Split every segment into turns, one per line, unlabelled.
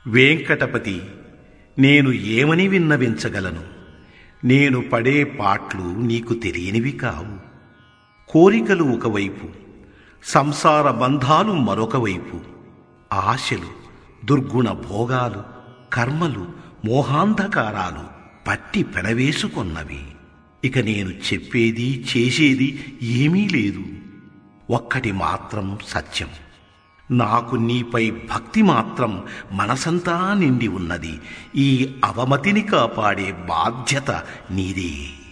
వెంకటపతి నేను ఏమని విన్నవించగలను నేను పడే పాట్లు నీకు తెలియనివి కావు కోరికలు ఒకవైపు సంసార బంధాలు మరొక వైపు ఆశలు దుర్గుణ భోగాలు కర్మలు మోహాంధకారాలు పట్టి పెనవేసుకున్నవి ఇక నేను చెప్పేది చేసేది ఏమీ లేదు ఒక్కటి మాత్రం సత్యం నాకు నీపై భక్తి మాత్రం మనసంతా నిండి ఉన్నది ఈ అవమతిని కాపాడే బాధ్యత నీదే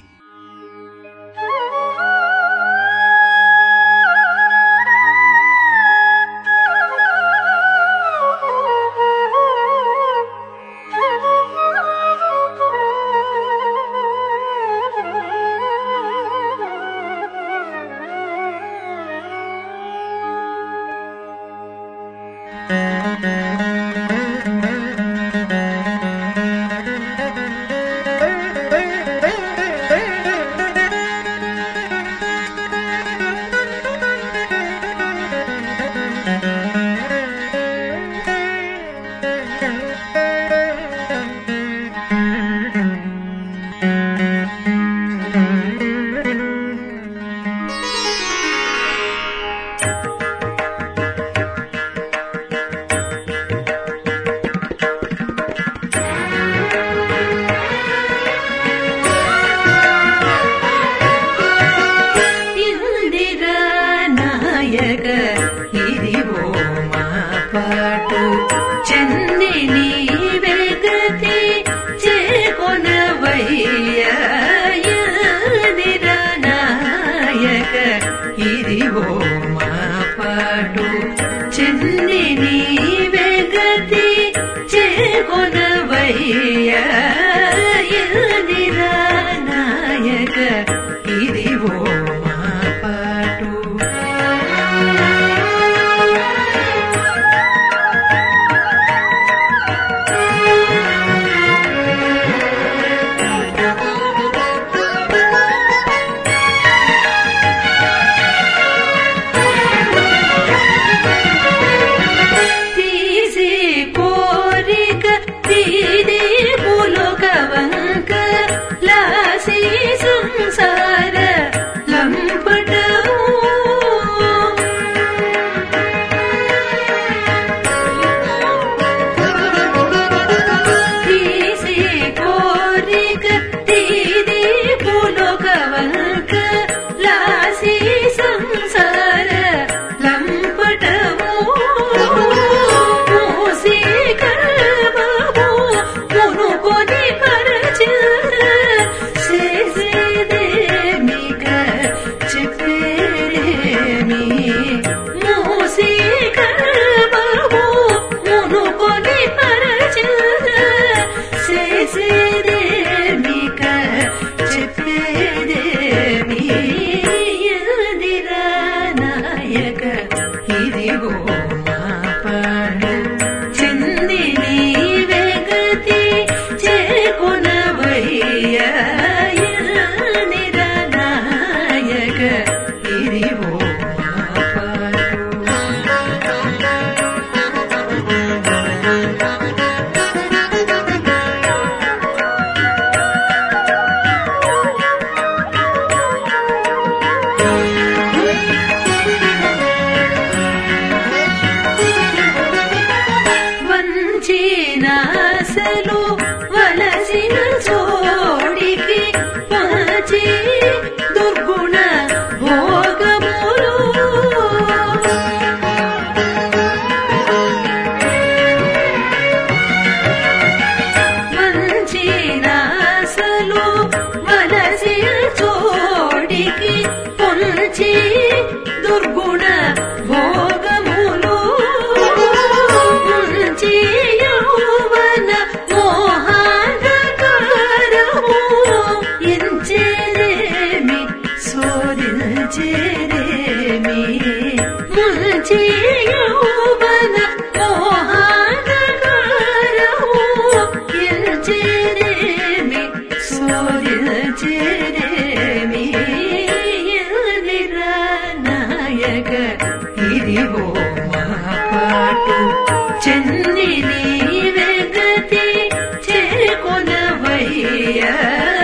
ఇందిరా నాయక ఇదివో మా పాటు చందిని వెగతి చేకొనవయ్యా ఇందిరా నాయక ఇదివో మా పాటు చందిని వెగతి చేకొనవయ్యా ఇందిరా నాయక ఇదివో మా పాటు తీసి కోరిక తీది పులుకవంక లాసి సంసార లంపటము తీసి కోరిక తీది పులుకవంక లాసి సంసార లంపటము మూసి కర్మము మునుకొని పరచ చేసేదేమిక చెప్పేమి మూసి కర్మము మునుకొని పరచ చేసేదేమిక చెప్పేదేమి ఎదిరా నాయక ఇదిగో మా పాడు చెందిని వెగతి చేకునవయ్యా ఎదిరా నాయక ఇదిగో మా పాడు వంచినాసలు వలసిన చోడికి పచి దుర్గుణ భోగములు వంచినాసలు వలసిన చోడికి పొంచి దుర్గుణ భోగములు ముంచి యౌవన మోహాంధకారము ఎంచేరేమి శోధించేరేమి ముంచి యౌవన మోహాంధకారము ఎంచేరేమి శోధించేరేమి ఎదిరా నాయక ఇదిగో మా పాటు చెందిని ప్రియ